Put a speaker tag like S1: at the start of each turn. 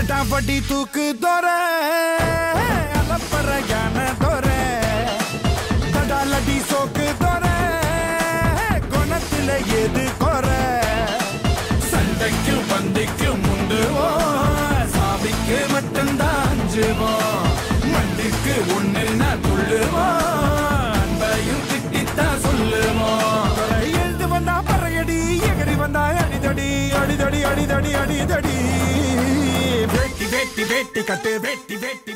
S1: அடாபடி தூக்கு தோற அலப்பற யானை தோற தடாலடி சோக்கு தோற குணத்துல எது குற சண்டைக்கு பந்திக்கு முந்துவோம் சாமிக்கு மட்டும்தான் அஞ்சுவோம் மண்டிக்கு ஒண்ணுன்னா துள்ளுவோம் அன்பையும் திட்டித்தான் சொல்லுவோம் எழுந்து வந்தா பறையடி எகரி வந்தா அடிதடி அடிதடி அடிதடி அடிதடி வேட்டி வேட்டி வேட்டி கட்டு வேட்டி வேட்டி